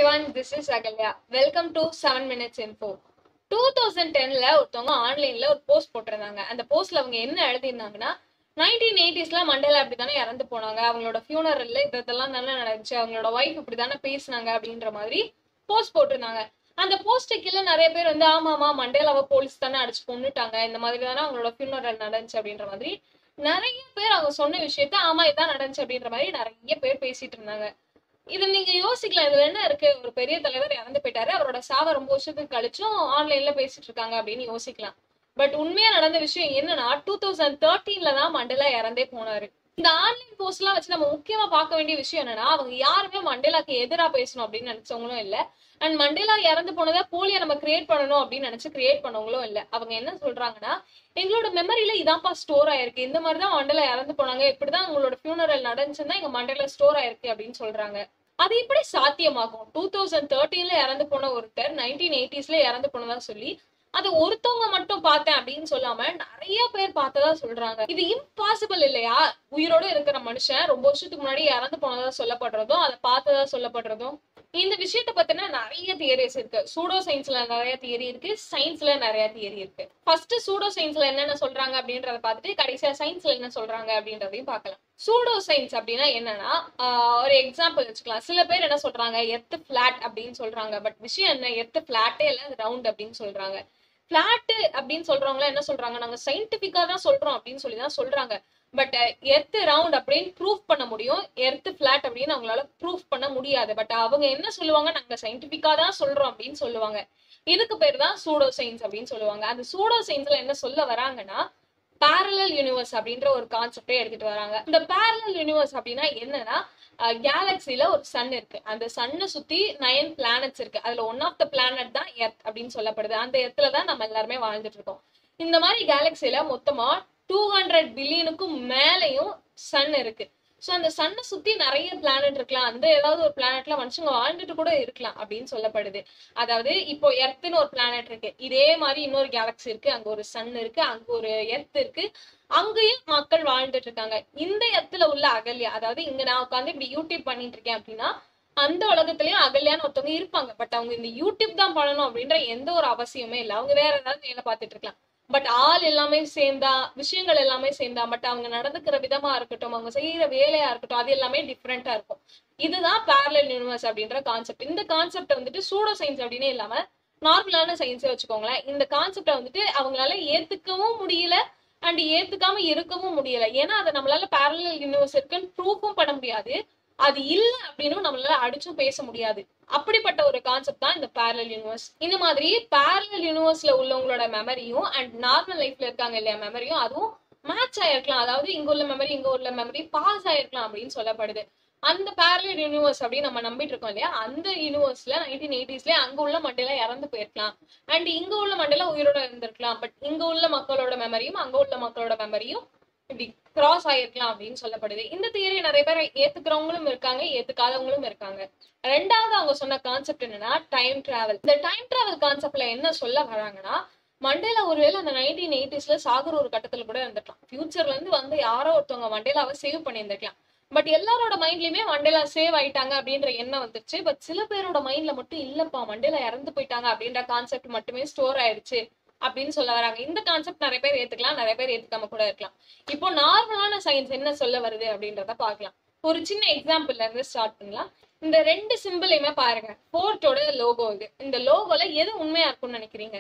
everyone, this is Agalya. Welcome to 7 Minutes Info. Two thousand டென்ல ஒருத்தவங்க ஆன்லைன்ல ஒரு போஸ்ட் போட்டிருந்தாங்க அந்த போஸ்ட்ல அவங்க என்ன எழுதியிருந்தாங்கன்னா நைன்டீன் எயிட்டிஸ்ல மண்டேலா அப்படித்தானே இறந்து போனாங்க அவங்களோட ஃபியூனரல்ல இதெல்லாம் தானே நடந்துச்சு அவங்களோட ஒய்ஃப் இப்படிதானே பேசினாங்க அப்படின்ற மாதிரி போஸ்ட் போட்டிருந்தாங்க அந்த போஸ்ட் கீழே நிறைய பேர் வந்து ஆமா ஆமா மண்டேலாவை போலீஸ் தானே அடிச்சு கொண்டுட்டாங்க இந்த மாதிரி தானே அவங்களோட ஃபியூனரல் நடந்துச்சு அப்படின்ற மாதிரி நிறைய பேர் அவங்க சொன்ன விஷயத்த ஆமா இதான் நடந்துச்சு அப்படின்ற மாதிரி நிறைய பேர் பேசிட்டு இருந்தாங்க இது நீங்க யோசிக்கலாம் இதுல என்ன இருக்கு ஒரு பெரிய தலைவர் இறந்து போயிட்டாரு அவரோட சாவை ரொம்ப வருஷத்துக்கு கழிச்சும் ஆன்லைன்ல பேசிட்டு இருக்காங்க அப்படின்னு யோசிக்கலாம் பட் உண்மையா நடந்த விஷயம் என்னன்னா டூ தௌசண்ட் தேர்ட்டீன்ல தான் மண்டேலா இறந்தே போனாரு இந்த ஆன்லைன் போஸ்ட் எல்லாம் வச்சு நம்ம முக்கியமா பார்க்க வேண்டிய விஷயம் என்னன்னா அவங்க யாருமே மண்டேலாக்கு எதிரா பேசணும் அப்படின்னு நினைச்சவங்களும் இல்ல அண்ட் மண்டேலா இறந்து போனதை போலியா நம்ம கிரியேட் பண்ணணும் அப்படின்னு நினைச்சு கிரியேட் பண்ணவங்களும் இல்ல அவங்க என்ன சொல்றாங்கன்னா எங்களோட மெமரியில இதான்ப்பா ஸ்டோர் ஆயிருக்கு இந்த மாதிரி தான் மண்டேலா இறந்து போனாங்க இப்படிதான் உங்களோட ஃபியூனரல் நடந்துச்சுன்னா எங்க மண்டேலா ஸ்டோர் ஆயிருக்கு அப்படின்னு சொல்றாங்க அது எப்படி சாத்தியமாகும் டூ தௌசண்ட் தேர்ட்டீன்ல இறந்து போன ஒருத்தர் நைன்டீன் எயிட்டிஸ்ல இறந்து போனதா சொல்லி அது ஒருத்தவங்க மட்டும் பார்த்தேன் அப்படின்னு சொல்லாம நிறைய பேர் பார்த்ததா சொல்றாங்க இது இம்பாசிபிள் இல்லையா உயிரோட இருக்கிற மனுஷன் ரொம்ப வருஷத்துக்கு முன்னாடி இறந்து போனதா சொல்லப்படுறதும் அதை பார்த்ததா சொல்லப்படுறதும் இந்த விஷயத்த பத்தின நிறைய தியரிஸ் இருக்கு சூடோ சயின்ஸ்ல நிறைய தியரி இருக்கு சயின்ஸ்ல நிறைய தியரி இருக்கு ஃபர்ஸ்ட் சூடோ சயின்ஸ்ல என்னென்ன சொல்றாங்க அப்படின்றத பார்த்துட்டு கடைசியா சயின்ஸ்ல என்ன சொல்றாங்க அப்படின்றதையும் பார்க்கலாம் சூடோ சயின்ஸ் அப்படின்னா என்னன்னா ஆஹ் ஒரு எக்ஸாம்பிள் வச்சுக்கலாம் சில பேர் என்ன சொல்றாங்க எர்த் பிளாட் அப்படின்னு சொல்றாங்க பட் விஷயம் என்ன எர்த் பிளாட்டே இல்ல ரவுண்ட் அப்படின்னு சொல்றாங்க பிளாட் அப்படின்னு சொல்றவங்க என்ன சொல்றாங்க நாங்க சயின்டிபிக்கா தான் சொல்றோம் அப்படின்னு சொல்லி தான் சொல்றாங்க பட் எர்த் ரவுண்ட் அப்படின்னு ப்ரூஃப் பண்ண முடியும் எர்த் பிளாட் அப்படின்னு அவங்களால ப்ரூஃப் பண்ண முடியாது பட் அவங்க என்ன சொல்லுவாங்க நாங்க சயின்டிபிக்கா தான் சொல்றோம் அப்படின்னு சொல்லுவாங்க இதுக்கு பேர் தான் சூடோ சயின்ஸ் அப்படின்னு சொல்லுவாங்க அந்த சூடோ சயின்ஸ்ல என்ன சொல்ல வராங்கன்னா பேரலல் யூனிவர்ஸ் அப்படின்ற ஒரு கான்செப்டே எடுத்துட்டு வராங்க இந்த பேரலல் யூனிவர்ஸ் அப்படின்னா என்னன்னா கேலக்சில ஒரு சன் இருக்கு அந்த சன்னை சுத்தி நயன் பிளானட்ஸ் இருக்கு அதுல ஒன் ஆஃப் த பிளானட் தான் எர்த் அப்படின்னு சொல்லப்படுது அந்த எர்த்ல தான் நம்ம எல்லாருமே வாழ்ந்துட்டு இருக்கோம் இந்த மாதிரி கேலக்சில மொத்தமா டூ ஹண்ட்ரட் பில்லியனுக்கும் மேலையும் சன் இருக்கு ஸோ அந்த சன்னை சுத்தி நிறைய பிளானட் இருக்கலாம் அந்த ஏதாவது ஒரு பிளானட்ல மனுஷங்க வாழ்ந்துட்டு கூட இருக்கலாம் அப்படின்னு சொல்லப்படுது அதாவது இப்போ எர்த்னு ஒரு பிளானட் இருக்கு இதே மாதிரி இன்னொரு கேலக்சி இருக்கு அங்க ஒரு சன் இருக்கு அங்க ஒரு எர்த் இருக்கு அங்கேயும் மக்கள் வாழ்ந்துட்டு இருக்காங்க இந்த எர்த்துல உள்ள அகல்யா அதாவது இங்க நான் உட்காந்து இப்படி யூடியூப் பண்ணிட்டு இருக்கேன் அப்படின்னா அந்த உலகத்திலயும் அகல்யான்னு ஒருத்தவங்க இருப்பாங்க பட் அவங்க இந்த யூடியூப் தான் பண்ணணும் அப்படின்ற எந்த ஒரு அவசியமே இல்லை அவங்க வேற ஏதாவது வேலை பார்த்துட்டு இருக்கலாம் பட் ஆள் எல்லாமே சேர்ந்தா விஷயங்கள் எல்லாமே சேர்ந்தா பட் அவங்க நடந்துக்கிற விதமா இருக்கட்டும் அவங்க செய்யற வேலையா இருக்கட்டும் அது எல்லாமே டிஃப்ரெண்டா இருக்கும் இதுதான் பேரலல் யூனிவர்ஸ் அப்படின்ற கான்செப்ட் இந்த கான்செப்ட் வந்துட்டு சூடோ சயின்ஸ் அப்படின்னு இல்லாம நார்மலான சயின்ஸே வச்சுக்கோங்களேன் இந்த கான்செப்டை வந்துட்டு அவங்களால ஏத்துக்கவும் முடியல அண்ட் ஏத்துக்காம இருக்கவும் முடியல ஏன்னா அதை நம்மளால பேரலல் யூனிவர்ஸ் இருக்குன்னு ப்ரூஃபும் பண்ண முடியாது அது இல்ல அப்படின்னு நம்மளால அடிச்சும் பேச முடியாது அப்படிப்பட்ட ஒரு கான்செப்ட் தான் இந்த பேரலல் யூனிவர்ஸ் இந்த மாதிரி பேரலல் யூனிவர்ஸ்ல உள்ளவங்களோட மெமரியும் அண்ட் நார்மல் லைஃப்ல இருக்காங்க இல்லையா மெமரியும் அதுவும் மேட்ச் ஆயிருக்கலாம் அதாவது இங்க உள்ள மெமரி இங்க உள்ள மெமரி பாஸ் ஆயிருக்கலாம் அப்படின்னு சொல்லப்படுது அந்த பேரலல் யூனிவர்ஸ் அப்படின்னு நம்ம நம்பிட்டு இருக்கோம் இல்லையா அந்த யூனிவர்ஸ்ல நைன்டீன் எயிட்டிஸ்ல அங்க உள்ள மண்டேலா இறந்து போயிருக்கலாம் அண்ட் இங்க உள்ள மண்டேலா உயிரோட இருந்திருக்கலாம் பட் இங்க உள்ள மக்களோட மெமரியும் அங்க உள்ள மக்களோட மெமரியும் இப்படி கிராஸ் ஆயிருக்கலாம் அப்படின்னு சொல்லப்படுது இந்த தியரி நிறைய பேர் ஏத்துக்கிறவங்களும் இருக்காங்க ஏத்துக்காதவங்களும் இருக்காங்க ரெண்டாவது அவங்க சொன்ன கான்செப்ட் என்னன்னா டைம் டிராவல் இந்த டைம் டிராவல் கான்செப்ட்ல என்ன சொல்ல வராங்கன்னா மண்டேலா ஒருவேளை அந்த நைன்டீன் எயிட்டிஸ்ல சாகுற ஒரு கட்டத்துல கூட இருந்திருக்கலாம் ஃபியூச்சர்ல இருந்து வந்து யாரோ ஒருத்தவங்க மண்டேலாவை சேவ் பண்ணியிருந்திருக்கலாம் பட் எல்லாரோட மைண்ட்லயுமே மண்டேலா சேவ் ஆயிட்டாங்க அப்படின்ற எண்ணம் வந்துருச்சு பட் சில பேரோட மைண்ட்ல மட்டும் இல்லப்பா மண்டேலா இறந்து போயிட்டாங்க அப்படின்ற கான்செப்ட் மட்டுமே ஸ்டோர் ஆயிடுச்சு அப்படின்னு சொல்ல வராங்க இந்த கான்செப்ட் நிறைய பேர் ஏத்துக்கலாம் நிறைய பேர் ஏத்துக்காம கூட இருக்கலாம் இப்போ நார்மலான சயின்ஸ் என்ன சொல்ல வருது அப்படின்றத பார்க்கலாம் ஒரு சின்ன எக்ஸாம்பிள்ல இருந்து ஸ்டார்ட் பண்ணலாம் இந்த ரெண்டு சிம்பிளையுமே பாருங்க போர்ட்டோட லோகோ இது இந்த லோகோல எது உண்மையா இருக்கும்னு நினைக்கிறீங்க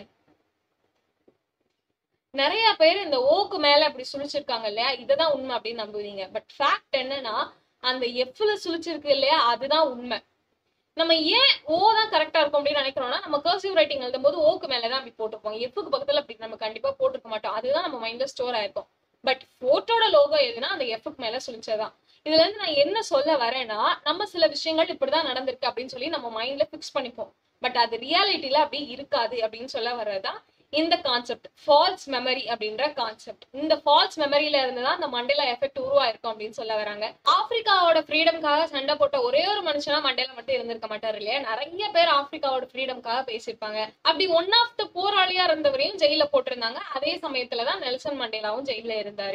நிறைய பேர் இந்த ஓக்கு மேல அப்படி சுழிச்சிருக்காங்க இல்லையா இதுதான் உண்மை அப்படின்னு நம்புவீங்க பட் ஃபேக்ட் என்னன்னா அந்த எஃப்ல சுழிச்சிருக்கு இல்லையா அதுதான் உண்மை நம்ம ஏன் ஓ தான் கரெக்டா இருக்கும் அப்படின்னு நினைக்கிறோம்னா நம்ம கர்சிவ் ரைட்டிங் எழுதும் போது ஓக்கு மேலதான் அப்படி போட்டிருப்போம் எஃப்க்கு பக்கத்துல அப்படி நம்ம கண்டிப்பா போட்டிருக்க மாட்டோம் அதுதான் நம்ம மைண்ட்ல ஸ்டோர் ஆயிருக்கும் பட் போட்டோட லோகோ எதுனா அந்த எஃப்க்கு மேல சுழிச்சதான் இதுல இருந்து நான் என்ன சொல்ல வரேன்னா நம்ம சில விஷயங்கள் இப்படிதான் நடந்திருக்கு அப்படின்னு சொல்லி நம்ம மைண்ட்ல பிக்ஸ் பண்ணிப்போம் பட் அது ரியாலிட்டியில அப்படி இருக்காது அப்படின்னு சொல்ல வர்றதுதான் இந்த கான்செப்ட் ஃபால்ஸ் மெமரி அப்படின்ற கான்செப்ட் இந்த ஃபால்ஸ் மெமரியில இருந்து தான் இந்த மண்டேலா எஃபெக்ட் உருவாயிருக்கும் அப்படின்னு சொல்ல வராங்க ஆப்பிரிக்காவோட ஃப்ரீடம்காக சண்டை போட்ட ஒரே ஒரு மனுஷனா மண்டேலா மட்டும் இருந்திருக்க மாட்டாரு இல்லையா நிறைய பேர் ஆப்பிரிக்காவோட ஃப்ரீடம்காக பேசியிருப்பாங்க அப்படி ஒன் ஆஃப் த போராளியா இருந்தவரையும் ஜெயில போட்டிருந்தாங்க அதே சமயத்துலதான் நெல்சன் மண்டேலாவும் ஜெயில இருந்தாரு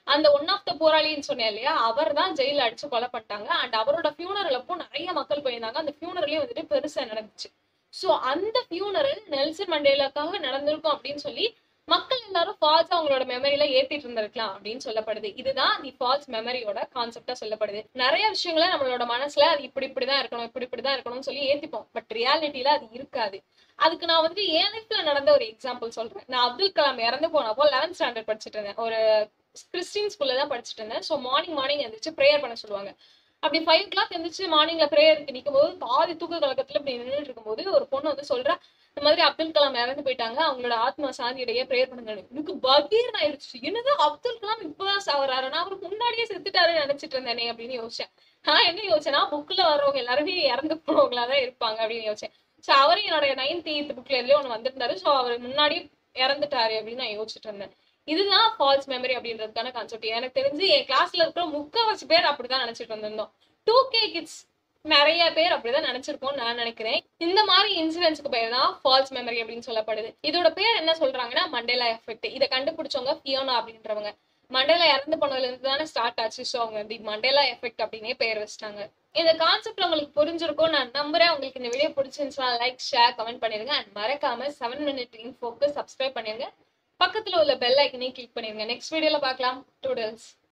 அந்த ஒன் ஆஃப் த போராளின்னு சொன்னேன் இல்லையா அவர் தான் ஜெயில அடிச்சு கொலை பண்ணிட்டாங்க அண்ட் அவரோட ஃபியூனரல் அப்போ நிறைய மக்கள் போயிருந்தாங்க அந்த ஃபியூனரலையும் வந்துட்டு பெருசா நடந்துச்சு சோ அந்த ஃபியூனரல் நெல்சன் மண்டேலாக்காக நடந்திருக்கும் அப்படின்னு சொல்லி மக்கள் எல்லாரும் ஃபால்ஸ் அவங்களோட மெமரியில ஏத்திட்டு இருந்திருக்கலாம் அப்படின்னு சொல்லப்படுது இதுதான் தி ஃபால்ஸ் மெமரியோட கான்செப்டா சொல்லப்படுது நிறைய விஷயங்களை நம்மளோட மனசுல அது இப்படி இப்படிதான் இருக்கணும் இப்படி இப்படிதான் இருக்கணும்னு சொல்லி ஏத்திப்போம் பட் ரியாலிட்டியில அது இருக்காது அதுக்கு நான் வந்துட்டு என் லைஃப்ல நடந்த ஒரு எக்ஸாம்பிள் சொல்றேன் நான் அப்துல் கலாம் இறந்து போனப்போ லெவன்த் ஸ்டாண்டர்ட் படிச்சுட்டு இருந்தேன் ஒரு கிறிஸ்டின் ஸ்கூல்ல தான் படிச்சுட்டு இருந்தேன் ஸோ மார்னிங் மார்னிங் எழுந்திரிச்சு ப்ரேயர் பண்ண சொல்லுவாங்க அப்படி ஃபைவ் ஓ கிளாக் எழுந்திரிச்சு மார்னிங்ல ப்ரேயருக்கு நிற்கும் போது பாதி தூக்க கலக்கத்துல இப்படி நின்றுட்டு இருக்கும்போது ஒரு பொண்ணு வந்து சொல்றா இந்த மாதிரி அப்துல் கலாம் இறந்து போயிட்டாங்க அவங்களோட ஆத்மா சாந்தியிடையே ப்ரேயர் பண்ணுங்க எனக்கு பகீர் ஆயிடுச்சு என்னது அப்துல் கலாம் இப்பதான் சாவறாரு நான் அவருக்கு முன்னாடியே செத்துட்டாருன்னு நினைச்சிட்டு இருந்தேனே அப்படின்னு யோசிச்சேன் நான் என்ன யோசிச்சேன்னா புக்ல வர்றவங்க எல்லாருமே இறந்து போனவங்களா தான் இருப்பாங்க அப்படின்னு யோசிச்சேன் ஸோ அவரும் என்னோட நைன்த் எய்த் புக்ல எதுலயும் ஒன்று வந்திருந்தாரு ஸோ அவர் முன்னாடி இறந்துட்டாரு அப்படின்னு நான் யோசிச்சுட்டு இருந்தேன் இதுதான் ஃபால்ஸ் மெமரி அப்படின்றதுக்கான கான்செப்ட் எனக்கு தெரிஞ்சு என் கிளாஸ்ல இருக்கிற முக்காவாசி பேர் அப்படிதான் நினைச்சிட்டு வந்திருந்தோம் டூ கே கிட்ஸ் நிறைய பேர் அப்படிதான் நினைச்சிருப்போம்னு நான் நினைக்கிறேன் இந்த மாதிரி இன்சிடென்ட்ஸ்க்கு பேர் தான் ஃபால்ஸ் மெமரி அப்படின்னு சொல்லப்படுது இதோட பேர் என்ன சொல்றாங்கன்னா மண்டேலா எஃபெக்ட் இதை கண்டுபிடிச்சவங்க ஃபியோனா அப்படின்றவங்க மண்டேலா இறந்து போனதுல இருந்து தானே ஸ்டார்ட் ஆச்சு ஸோ அவங்க தி மண்டேலா எஃபெக்ட் அப்படின்னே பேர் வச்சிட்டாங்க இந்த கான்செப்ட் உங்களுக்கு புரிஞ்சிருக்கும் நான் நம்புறேன் உங்களுக்கு இந்த வீடியோ பிடிச்சிருந்துச்சுன்னா லைக் ஷேர் கமெண்ட் பண்ணிருங்க அண்ட் மறக்காம செவன் மினிட் இன்ஃபோக்கு சப்ஸ்கிரைப் பண்ணிருங்க பக்கத்துல உள்ள பெல் ஐக்கனையும் கிளிக் பண்ணிருங்க நெக்ஸ்ட் வீடியோல பார்க்கலாம் டூடல்ஸ்